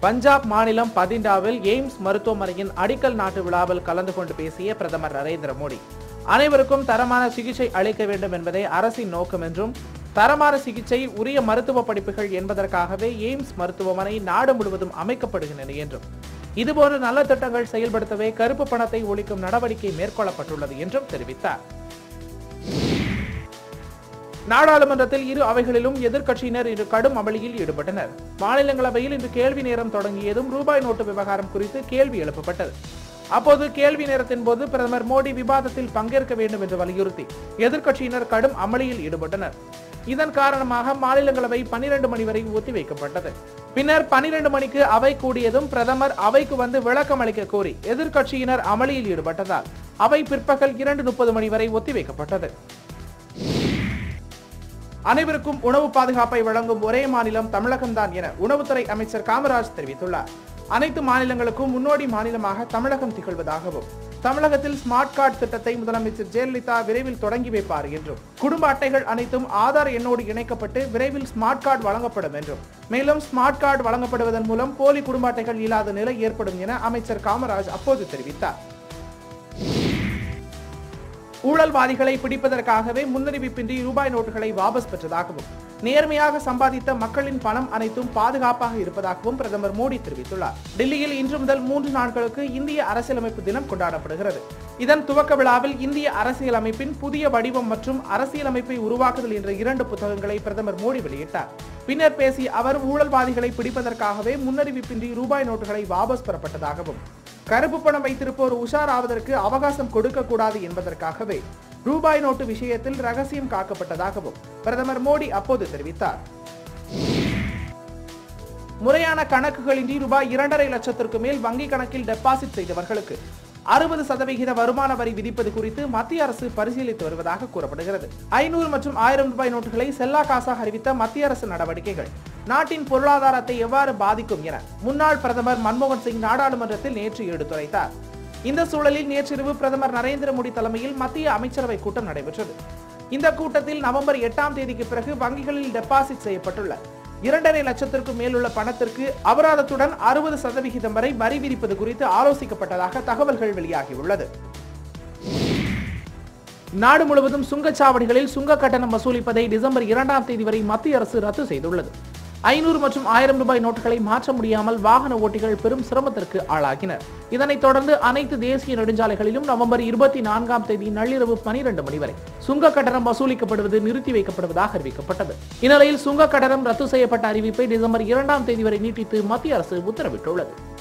பஞ்சாப் மாநிலம் பதிண்டாவில் எய்ம்ஸ் மருத்துவமனையின் அடிக்கல் நாட்டு விழாவில் கலந்து கொண்டு பேசிய பிரதமர் நரேந்திர மோடி அனைவருக்கும் தரமான சிகிச்சை அளிக்க வேண்டும் என்பதே அரசின் நோக்கம் என்றும் தரமான சிகிச்சை உரிய மருத்துவ படிப்புகள் என்பதற்காகவே எய்ம்ஸ் மருத்துவமனை நாடு முழுவதும் அமைக்கப்படுகின்றன என்றும் இதுபோன்ற நல்ல திட்டங்கள் செயல்படுத்தவே கருப்பு பணத்தை ஒழிக்கும் நடவடிக்கை மேற்கொள்ளப்பட்டுள்ளது என்றும் தெரிவித்தார் நாடாளுமன்றத்தில் இரு அவைகளிலும் எதிர்க்கட்சியினர் இன்று கடும் அமளியில் ஈடுபட்டனர் மாநிலங்களவையில் இன்று கேள்வி நேரம் தொடங்கியதும் ரூபாய் நோட்டு விவகாரம் குறித்து கேள்வி எழுப்பப்பட்டது அப்போது கேள்வி நேரத்தின் போது பிரதமர் மோடி விவாதத்தில் பங்கேற்க வேண்டும் என்று வலியுறுத்தி எதிர்க்கட்சியினர் கடும் அமளியில் ஈடுபட்டனர் இதன் காரணமாக மாநிலங்களவை பன்னிரண்டு மணி வரை ஒத்திவைக்கப்பட்டது பின்னர் பன்னிரண்டு மணிக்கு அவை கூடியதும் பிரதமர் அவைக்கு வந்து விளக்கம் அளிக்க கோரி எதிர்க்கட்சியினர் அமளியில் ஈடுபட்டதால் அவை பிற்பகல் இரண்டு முப்பது மணி வரை ஒத்திவைக்கப்பட்டது அனைவருக்கும் உணவு பாதுகாப்பை வழங்கும் ஒரே மாநிலம் தமிழகம்தான் என உணவுத்துறை அமைச்சர் காமராஜ் தெரிவித்துள்ளார் அனைத்து மாநிலங்களுக்கும் முன்னோடி மாநிலமாக தமிழகம் திகழ்வதாகவும் தமிழகத்தில் ஸ்மார்ட் கார்டு திட்டத்தை முதலமைச்சர் ஜெயலலிதா விரைவில் தொடங்கி வைப்பார் என்றும் குடும்ப அட்டைகள் அனைத்தும் ஆதார் எண்ணோடு இணைக்கப்பட்டு விரைவில் ஸ்மார்ட் கார்டு வழங்கப்படும் என்றும் மேலும் ஸ்மார்ட் கார்டு வழங்கப்படுவதன் மூலம் போலி குடும்ப அட்டைகள் இல்லாத நிலை ஏற்படும் என அமைச்சர் காமராஜ் அப்போது தெரிவித்தார் ஊழல்வாதிகளை பிடிப்பதற்காகவே முன்னறிவிப்பின்றி ரூபாய் நோட்டுகளை வாபஸ் பெற்றதாகவும் நேர்மையாக சம்பாதித்த மக்களின் பணம் அனைத்தும் பாதுகாப்பாக இருப்பதாகவும் பிரதமர் மோடி தெரிவித்துள்ளார் டெல்லியில் இன்று முதல் மூன்று நாட்களுக்கு இந்திய அரசியலமைப்பு தினம் கொண்டாடப்படுகிறது இதன் துவக்க விழாவில் இந்திய அரசியலமைப்பின் புதிய வடிவம் மற்றும் அரசியலமைப்பை உருவாக்குதல் என்ற இரண்டு புத்தகங்களை பிரதமர் மோடி வெளியிட்டார் பின்னர் பேசிய அவர் ஊழல்வாதிகளை பிடிப்பதற்காகவே முன்னறிவிப்பின்றி ரூபாய் நோட்டுகளை வாபஸ் பெறப்பட்டதாகவும் கருப்பு பணம் வைத்திருப்போர் உஷாராவதற்கு அவகாசம் கொடுக்க கூடாது என்பதற்காகவே ரூபாய் நோட்டு விஷயத்தில் ரகசியம் காக்கப்பட்டதாகவும் பிரதமர் மோடி அப்போது தெரிவித்தார் முறையான கணக்குகளின்றி ரூபாய் இரண்டரை லட்சத்திற்கு மேல் வங்கி கணக்கில் டெபாசிட் செய்தவர்களுக்கு அறுபது சதவிகித வருமான வரி விதிப்பது குறித்து மத்திய அரசு பரிசீலித்து வருவதாக கூறப்படுகிறது ஐநூறு மற்றும் ஆயிரம் ரூபாய் நோட்டுகளை செல்லா காசாக அறிவித்த மத்திய அரசு நடவடிக்கைகள் நாட்டின் பொருளாதாரத்தை எவ்வாறு பாதிக்கும் என முன்னாள் பிரதமர் மன்மோகன் சிங் நாடாளுமன்றத்தில் நேற்று எடுத்துரைத்தார் இந்த சூழலில் நேற்றிரவு பிரதமர் நரேந்திர மோடி தலைமையில் மத்திய அமைச்சரவை கூட்டம் நடைபெற்றது இந்த கூட்டத்தில் நவம்பர் எட்டாம் தேதிக்கு பிறகு வங்கிகளில் டெபாசிட் செய்யப்பட்டுள்ள இரண்டரை லட்சத்திற்கும் மேலுள்ள பணத்திற்கு அபராதத்துடன் அறுபது சதவிகிதம் வரை வரி விதிப்பது குறித்து ஆலோசிக்கப்பட்டதாக தகவல்கள் வெளியாகியுள்ளது நாடு முழுவதும் சுங்கச்சாவடிகளில் சுங்க கட்டணம் வசூலிப்பதை டிசம்பர் இரண்டாம் தேதி வரை மத்திய அரசு ரத்து செய்துள்ளது ஐநூறு மற்றும் ஆயிரம் ரூபாய் நோட்டுகளை மாற்ற முடியாமல் வாகன ஓட்டிகள் பெரும் சிரமத்திற்கு ஆளாகினர் இதனைத் தொடர்ந்து அனைத்து தேசிய நெடுஞ்சாலைகளிலும் நவம்பர் இருபத்தி நான்காம் தேதி நள்ளிரவு பனிரெண்டு மணி வரை சுங்க கட்டணம் வசூலிக்கப்படுவது நிறுத்தி வைக்கப்படுவதாக அறிவிக்கப்பட்டது இந்நிலையில் சுங்க கட்டணம் ரத்து செய்யப்பட்ட அறிவிப்பை டிசம்பர் இரண்டாம் தேதி வரை நீட்டித்து மத்திய அரசு உத்தரவிட்டுள்ளது